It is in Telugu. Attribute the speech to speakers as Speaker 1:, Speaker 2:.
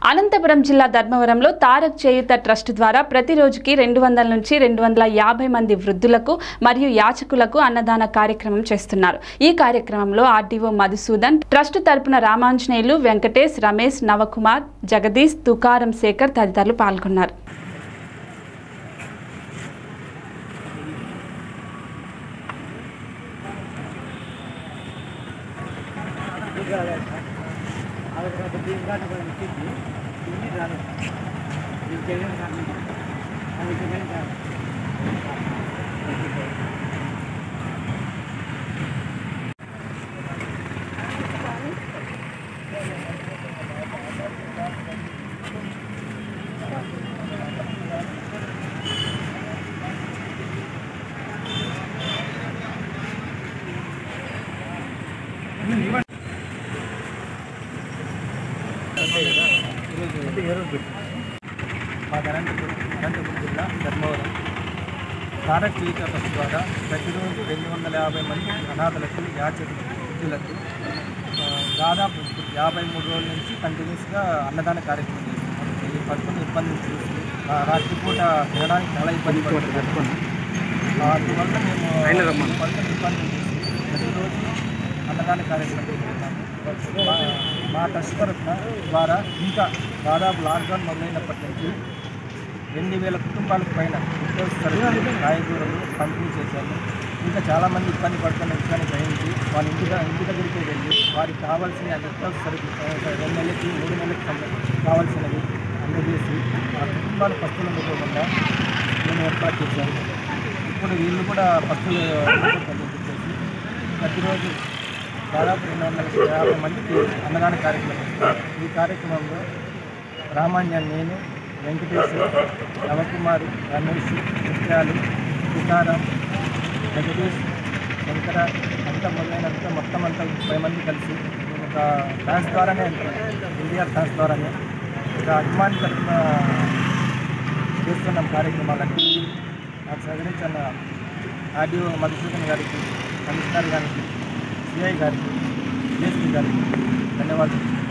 Speaker 1: అనంతపురం జిల్లా ధర్మవరంలో తారక్ చేయుత ట్రస్ట్ ద్వారా ప్రతి రోజుకి రెండు వందల నుంచి రెండు వందల యాభై మంది వృద్ధులకు మరియు యాచకులకు అన్నదాన కార్యక్రమం చేస్తున్నారు ఈ కార్యక్రమంలో ఆర్డీఓ మధుసూదన్ ట్రస్ట్ తరపున రామాంజనేయులు వెంకటేష్ రమేష్ నవకుమార్ జగదీష్ తుకారం శేఖర్ తదితరులు పాల్గొన్నారు
Speaker 2: మా అనంతపురం అనంతపురం జిల్లా ధర్మవరం తారక్ జీవిత ట్రస్ట్ ద్వారా ప్రతిరోజు రెండు వందల యాభై మంది అనాథలకు యాచకులకు వృద్ధులకు ఆ, దాదాపు యాభై మూడు రోజుల నుంచి కంటిన్యూస్గా అన్నదాన కార్యక్రమం చేస్తున్నాం ఈ పడుతున్న ఇబ్బందిని చూసి ఆ, రాత్రిపూట తినడానికి చాలా ఇబ్బంది పడుతుంది అందువల్ల మేము పడుతున్న ఇబ్బందిని చూసి ప్రతిరోజు అన్నదాన కార్యక్రమం చేస్తున్నాము మా మా ట్రస్ట్ తరఫున ద్వారా ఇంకా దాదాపు లాక్డౌన్ మొదలైనప్పటి నుంచి రెండు వేల కుటుంబాలకు పైన నిత్యావసర సరుకులు కాయగూరలు పంపిణీ చేశాము ఇంకా చాలామంది ఇబ్బంది పడుతున్న విషయాన్ని గ్రహించి వాళ్ళ ఇంటి ద- ఇంటి దగ్గరికి వెళ్ళి వారికి కావాల్సిన నిత్యావసర సరుకులు ఆ, రెండు నెలలకి మూడు నెలలకు సంబంధించి కావాల్సినవి అందజేసి ఆ కుటుంబాలు పస్తులు ఉండకుండా మేము ఏర్పాటు చేశాము ఇప్పుడు వీళ్ళు కూడా పస్తులు చెప్పేసి ప్రతిరోజు దాదాపు రెండు వందల యాభై మందికి అన్నదాన కార్యక్రమం చేస్తారు. ఈ కార్యక్రమంలో రామాన్య నేను వెంకటేష్ నవకుమార్ రమేష్ నిత్యాలు తుకారం జగదీష్ శంకర అంతా మొదలైనంత మొత్తం అంతా ముప్పై మంది కలిసి మేము ఒక డాన్స్ ద్వారానే ఎన్టీఆర్ డాన్స్ ద్వారానే ఒక అభిమాని తరఫున చేస్తున్నాం కార్యక్రమాలని నాకు సహకరించిన ఆర్డీఓ మధుసూదన్ గారికి కమిషనర్ గారికి సిఐ గారికి డిఎస్పీ గారికి ధన్యవాదాలు